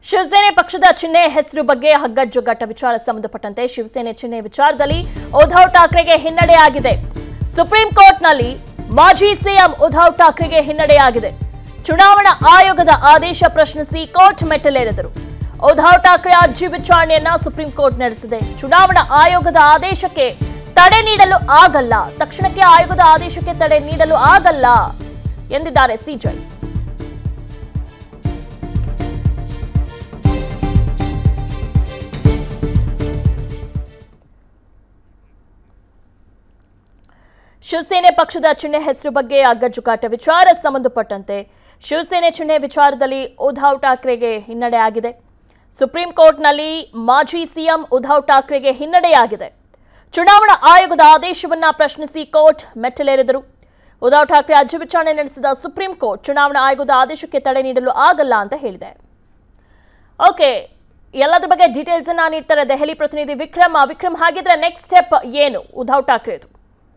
ಶಿವಸೇನೆ ಪಕ್ಷದ ಚಿಹ್ನೆ ಹೆಸರು ಬಗ್ಗೆ ಹಗ್ಗಜಗ್ಗಾಟ ವಿಚಾರ ಸಂಬಂಧಪಟ್ಟಂತೆ ಶಿವಸೇನೆ ಚಿಹ್ನೆ ವಿಚಾರದಲ್ಲಿ ಉದ್ಧವ್ ಠಾಕ್ರೆಗೆ ಹಿನ್ನಡೆಯಾಗಿದೆ ಸುಪ್ರೀಂ ಕೋರ್ಟ್ನಲ್ಲಿ ಮಾಜಿ ಸಿಎಂ ಉದ್ಧವ್ ಠಾಕ್ರೆಗೆ ಹಿನ್ನಡೆಯಾಗಿದೆ ಚುನಾವಣಾ ಆಯೋಗದ ಆದೇಶ ಪ್ರಶ್ನಿಸಿ ಕೋರ್ಟ್ ಮೆಟ್ಟಲೇರಿದರು ಉದ್ಧವ್ ಠಾಕ್ರೆ ಅರ್ಜಿ ವಿಚಾರಣೆಯನ್ನ ಸುಪ್ರೀಂ ಕೋರ್ಟ್ ನಡೆಸಿದೆ ಚುನಾವಣಾ ಆಯೋಗದ ಆದೇಶಕ್ಕೆ ತಡೆ ನೀಡಲು ಆಗಲ್ಲ ತಕ್ಷಣಕ್ಕೆ ಆಯೋಗದ ಆದೇಶಕ್ಕೆ ತಡೆ ನೀಡಲು ಆಗಲ್ಲ ಎಂದಿದ್ದಾರೆ ಸಿಜೈ ಶಿವಸೇನೆ ಪಕ್ಷದ ಚಿಹ್ನೆ ಹೆಸರು ಬಗ್ಗೆ ಅಗ್ಗಜುಗಾಟ ವಿಚಾರ ಸಂಬಂಧಪಟ್ಟಂತೆ ಶಿವಸೇನೆ ಚಿಹ್ನೆ ವಿಚಾರದಲ್ಲಿ ಉದ್ಧವ್ ಠಾಕ್ರೆಗೆ ಹಿನ್ನಡೆ ಆಗಿದೆ ಸುಪ್ರೀಂ ಕೋರ್ಟ್ನಲ್ಲಿ ಮಾಜಿ ಸಿಎಂ ಉದ್ಧವ್ ಠಾಕ್ರೆಗೆ ಹಿನ್ನಡೆಯಾಗಿದೆ ಚುನಾವಣಾ ಆಯೋಗದ ಆದೇಶವನ್ನ ಪ್ರಶ್ನಿಸಿ ಕೋರ್ಟ್ ಮೆಟ್ಟಲೇರಿದರು ಉದ್ಧವ್ ಠಾಕ್ರೆ ಅರ್ಜಿ ವಿಚಾರಣೆ ನಡೆಸಿದ ಸುಪ್ರೀಂ ಕೋರ್ಟ್ ಚುನಾವಣಾ ಆಯೋಗದ ಆದೇಶಕ್ಕೆ ತಡೆ ನೀಡಲು ಆಗಲ್ಲ ಅಂತ ಹೇಳಿದೆ ಓಕೆ ಎಲ್ಲದ್ರ ಬಗ್ಗೆ ಡೀಟೇಲ್ಸ್ ಅನ್ನ ನೀಡ್ತಾರೆ ದೆಹಲಿ ಪ್ರತಿನಿಧಿ ವಿಕ್ರಮ್ ವಿಕ್ರಮ್ ಹಾಗಿದ್ರೆ ನೆಕ್ಸ್ಟ್ ಸ್ಟೆಪ್ ಏನು ಉದ್ಧವ್ ಠಾಕ್ರೆದು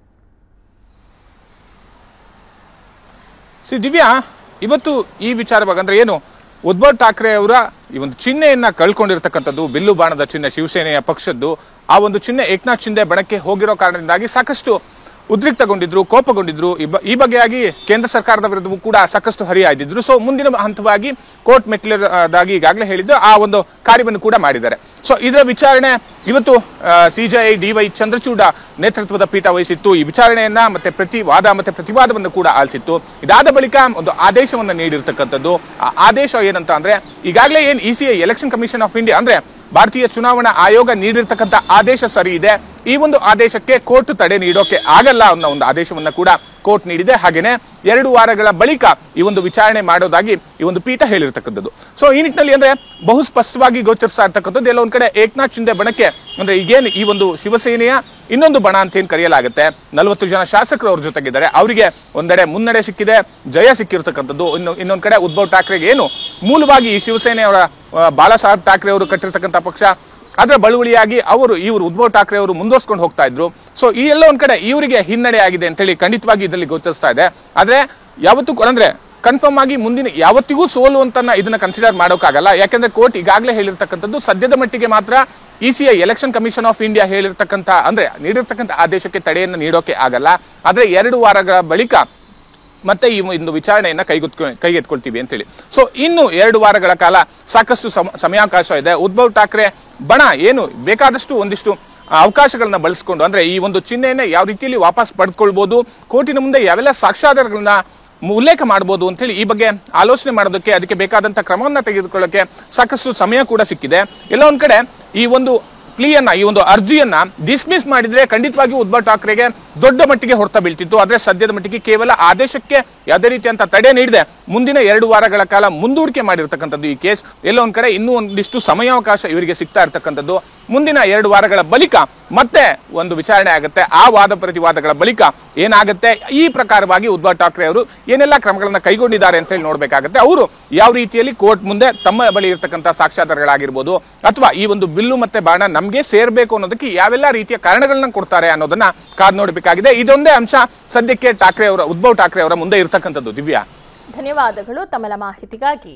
ಸಿ ದಿವ್ಯಾ ಇವತ್ತು ಈ ವಿಚಾರವಾಗಿ ಅಂದ್ರೆ ಏನು ಉದ್ಧವ್ ಠಾಕ್ರೆ ಅವರ ಈ ಒಂದು ಚಿಹ್ನೆಯನ್ನ ಕಳ್ಕೊಂಡಿರ್ತಕ್ಕಂಥದ್ದು ಬಿಲ್ಲು ಬಾಣದ ಚಿಹ್ನೆ ಶಿವಸೇನೆಯ ಪಕ್ಷದ್ದು ಆ ಒಂದು ಚಿಹ್ನೆ ಏಕನಾಥ್ ಶಿಂದೆ ಬಣಕ್ಕೆ ಹೋಗಿರೋ ಕಾರಣದಿಂದಾಗಿ ಸಾಕಷ್ಟು ಉದ್ರಿಕ್ತಗೊಂಡಿದ್ರು ಕೋಪಗೊಂಡಿದ್ರು ಈ ಬ- ಈ ಬಗೆಯಾಗಿ ಕೇಂದ್ರ ಸರ್ಕಾರದ ವಿರುದ್ಧವೂ ಕೂಡ ಸಾಕಷ್ಟು ಹರಿಯಾಯ್ದಿದ್ರು ಸೊ ಮುಂದಿನ ಹಂತವಾಗಿ ಕೋರ್ಟ್ ಮೆಟ್ಲದಾಗಿ ಈಗಾಗಲೇ ಹೇಳಿದ್ದು ಆ ಒಂದು ಕಾರ್ಯವನ್ನು ಕೂಡ ಮಾಡಿದ್ದಾರೆ ಸೊ ಇದರ ವಿಚಾರಣೆ ಇವತ್ತು ಸಿಜೆಐ ಡಿ ವೈ ಚಂದ್ರಚೂಡ ನೇತೃತ್ವದ ಪೀಠ ವಹಿಸಿತ್ತು ಈ ವಿಚಾರಣೆಯನ್ನ ಮತ್ತೆ ಪ್ರತಿ ವಾದ ಮತ್ತೆ ಪ್ರತಿವಾದವನ್ನು ಕೂಡ ಆಲಿಸಿತ್ತು ಇದಾದ ಬಳಿಕ ಒಂದು ಆದೇಶವನ್ನು ನೀಡಿರ್ತಕ್ಕಂಥದ್ದು ಆ ಆದೇಶ ಏನಂತ ಅಂದ್ರೆ ಈಗಾಗಲೇ ಏನ್ E C I election commission of India ಅಂದ್ರೆ ಭಾರತೀಯ ಚುನಾವಣಾ ಆಯೋಗ ನೀಡಿರ್ತಕ್ಕಂಥ ಆದೇಶ ಸರಿ ಇದೆ ಈ ಒಂದು ಆದೇಶಕ್ಕೆ ಕೋರ್ಟ್ ತಡೆ ನೀಡೋಕೆ ಆಗಲ್ಲ ಅನ್ನೋ ಒಂದು ಆದೇಶವನ್ನ ಕೂಡ ಕೋರ್ಟ್ ನೀಡಿದೆ ಹಾಗೇನೆ ಎರಡು ವಾರಗಳ ಬಳಿಕ ಈ ಒಂದು ವಿಚಾರಣೆ ಮಾಡೋದಾಗಿ ಈ ಒಂದು ಪೀಠ ಹೇಳಿರ್ತಕ್ಕಂಥದ್ದು ಸೊ ಈ ನಿಟ್ಟಿನಲ್ಲಿ ಅಂದ್ರೆ ಬಹು ಸ್ಪಷ್ಟವಾಗಿ ಗೋಚರಿಸ್ತಾ ಇರ್ತಕ್ಕಂಥದ್ದು ಎಲ್ಲ ಒಂದ್ ಕಡೆ ಏಕನಾಥ್ ಶಿಂದೆ ಬಣಕ್ಕೆ ಅಂದ್ರೆ ಈಗೇನು ಈ ಒಂದು ಶಿವಸೇನೆಯ ಇನ್ನೊಂದು ಬಣ ಅಂತ ಏನ್ ಕರೆಯಲಾಗುತ್ತೆ ನಲವತ್ತು ಜನ ಶಾಸಕರು ಅವ್ರ ಜೊತೆಗಿದ್ದಾರೆ ಅವರಿಗೆ ಒಂದೆಡೆ ಮುನ್ನಡೆ ಸಿಕ್ಕಿದೆ ಜಯ ಸಿಕ್ಕಿರ್ತಕ್ಕಂಥದ್ದು ಇನ್ನು ಇನ್ನೊಂದ್ ಕಡೆ ಉದ್ಧವ್ ಠಾಕ್ರೆಗೆ ಏನು ಮೂಲವಾಗಿ ಈ ಶಿವಸೇನೆಯವರ ಆ, ಬಾಳಾ ಸಾಹೇಬ್ ಠಾಕ್ರೆ ಅವರು ಕಟ್ಟಿರ್ತಕ್ಕಂಥ ಪಕ್ಷ ಅದರ ಬಳುವಳಿಯಾಗಿ ಅವರು ಇವರು ಉದ್ಧವ್ ಠಾಕ್ರೆ ಅವರು ಮುಂದುವರ್ಸ್ಕೊಂಡು ಹೋಗ್ತಾ ಇದ್ರು ಸೊ ಈ ಎಲ್ಲ ಒಂದ್ ಕಡೆ ಇವರಿಗೆ ಹಿನ್ನಡೆ ಆಗಿದೆ ಅಂತ ಹೇಳಿ ಖಂಡಿತವಾಗಿ ಇದರಲ್ಲಿ ಗೋಚರಿಸ್ತಾ ಇದೆ ಆದ್ರೆ ಯಾವತ್ತೂ ಕೂಡ ಅಂದ್ರೆ ಕನ್ಫರ್ಮ್ ಆಗಿ ಮುಂದಿನ ಯಾವತ್ತಿಗೂ ಸೋಲು ಅಂತ ಇದನ್ನ ಕನ್ಸಿಡರ್ ಮಾಡೋಕ್ಕಾಗಲ್ಲ ಯಾಕಂದ್ರೆ ಕೋರ್ಟ್ ಈಗಾಗಲೇ ಹೇಳಿರ್ತಕ್ಕಂಥದ್ದು ಸದ್ಯದ ಮಟ್ಟಿಗೆ ಮಾತ್ರ E C I election commission of India ಹೇಳಿರ್ತಕ್ಕಂಥ ಅಂದ್ರೆ ನೀಡಿರ್ತಕ್ಕಂಥ ಆದೇಶಕ್ಕೆ ತಡೆಯನ್ನು ನೀಡೋಕೆ ಆಗಲ್ಲ ಆದ್ರೆ ಎರಡು ವಾರಗಳ ಬಳಿಕ ಮತ್ತೆ ಈ ಒಂದು ವಿಚಾರಣೆಯನ್ನ ಕೈಗೆತ್ಕೊ ಕೈಗೆತ್ಕೊಳ್ತೀವಿ ಅಂತೇಳಿ ಸೊ ಇನ್ನು ಎರಡು ವಾರಗಳ ಕಾಲ ಸಾಕಷ್ಟು ಸಮ- ಸಮಯಾವಕಾಶ ಇದೆ ಉದ್ಧವ್ ಠಾಕ್ರೆ ಬಣ ಏನು ಬೇಕಾದಷ್ಟು ಒಂದಿಷ್ಟು ಆ, ಅವಕಾಶಗಳನ್ನ ಬಳಸ್ಕೊಂಡು ಅಂದ್ರೆ ಈ ಒಂದು ಚಿಹ್ನೆಯನ್ನ ಯಾವ ರೀತಿಯಲ್ಲಿ ವಾಪಸ್ ಪಡೆದುಕೊಳ್ಬಹುದು ಕೋರ್ಟಿನ ಮುಂದೆ ಯಾವೆಲ್ಲ ಸಾಕ್ಷ್ಯಾಧಾರಗಳನ್ನ ಉಲ್ಲೇಖ ಮಾಡಬಹುದು ಅಂತ ಹೇಳಿ ಈ ಬಗ್ಗೆ ಆಲೋಚನೆ ಮಾಡೋದಕ್ಕೆ ಅದಕ್ಕೆ ಬೇಕಾದಂತ ಕ್ರಮವನ್ನ ತೆಗೆದುಕೊಳ್ಳಕ್ಕೆ ಸಾಕಷ್ಟು ಸಮಯ ಕೂಡ ಸಿಕ್ಕಿದೆ ಎಲ್ಲ ಒಂದ್ ಕಡೆ ಈ ಒಂದು ಪ್ಲೀಯನ್ನ ಈ ಒಂದು ಅರ್ಜಿಯನ್ನ ಡಿಸ್ಮಿಸ್ ಮಾಡಿದ್ರೆ ಖಂಡಿತವಾಗಿಯೂ ಉದ್ಧವ್ ಠಾಕ್ರೆಗೆ ದೊಡ್ಡ ಮಟ್ಟಿಗೆ ಹೊಡೆತ ಬೀಳ್ತಿತ್ತು ಆದ್ರೆ ಸದ್ಯದ ಮಟ್ಟಿಗೆ ಕೇವಲ ಆದೇಶಕ್ಕೆ ಯಾವುದೇ ರೀತಿಯಂತ ತಡೆ ನೀಡಿದೆ ಮುಂದಿನ ಎರಡು ವಾರಗಳ ಕಾಲ ಮುಂದೂಡಿಕೆ ಮಾಡಿರ್ತಕ್ಕಂಥದ್ದು ಈ ಕೇಸ್ ಎಲ್ಲ ಒಂದ್ ಕಡೆ ಇನ್ನೂ ಒಂದಿಷ್ಟು ಸಮಯಾವಕಾಶ ಇವರಿಗೆ ಸಿಗ್ತಾ ಇರ್ತಕ್ಕಂಥದ್ದು ಮುಂದಿನ ಎರಡು ವಾರಗಳ ಬಳಿಕ ಮತ್ತೆ ಒಂದು ವಿಚಾರಣೆ ಆಗುತ್ತೆ ಆ ವಾದ ಪ್ರತಿವಾದಗಳ ಬಳಿಕ ಏನಾಗುತ್ತೆ ಈ ಪ್ರಕಾರವಾಗಿ ಉದ್ಧವ್ ಠಾಕ್ರೆ ಅವರು ಏನೆಲ್ಲ ಕ್ರಮಗಳನ್ನ ಕೈಗೊಂಡಿದ್ದಾರೆ ಅಂತ ಹೇಳಿ ನೋಡ್ಬೇಕಾಗುತ್ತೆ ಅವರು ಯಾವ ರೀತಿಯಲ್ಲಿ ಕೋರ್ಟ್ ಮುಂದೆ ತಮ್ಮ ಬಳಿ ಇರತಕ್ಕಂಥ ಸಾಕ್ಷ್ಯಾಧಾರಗಳಾಗಿರ್ಬೋದು ಅಥವಾ ಈ ಒಂದು ಬಿಲ್ಲು ಮತ್ತೆ ಬಾಣ ನಮ್ಗೆ ಸೇರ್ಬೇಕು ಅನ್ನೋದಕ್ಕೆ ಯಾವೆಲ್ಲ ರೀತಿಯ ಕಾರಣಗಳನ್ನ ಕೊಡ್ತಾರೆ ಅನ್ನೋದನ್ನ ಕಾದ್ ನೋಡಬೇಕಾಗಿದೆ ಇದೊಂದೇ ಅಂಶ ಸದ್ಯಕ್ಕೆ ಠಾಕ್ರೆ ಅವರ ಉದ್ಧವ್ ಠಾಕ್ರೆ ಅವರ ಮುಂದೆ ಇರತಕ್ಕಂಥದ್ದು ದಿವ್ಯಾ ಧನ್ಯವಾದಗಳು ತಮ್ಮೆಲ್ಲ ಮಾಹಿತಿಗಾಗಿ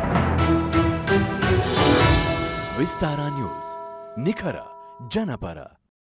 ವಿಸ್ತಾರ ನ್ಯೂಸ್ ನಿಖರ ಜನಪರ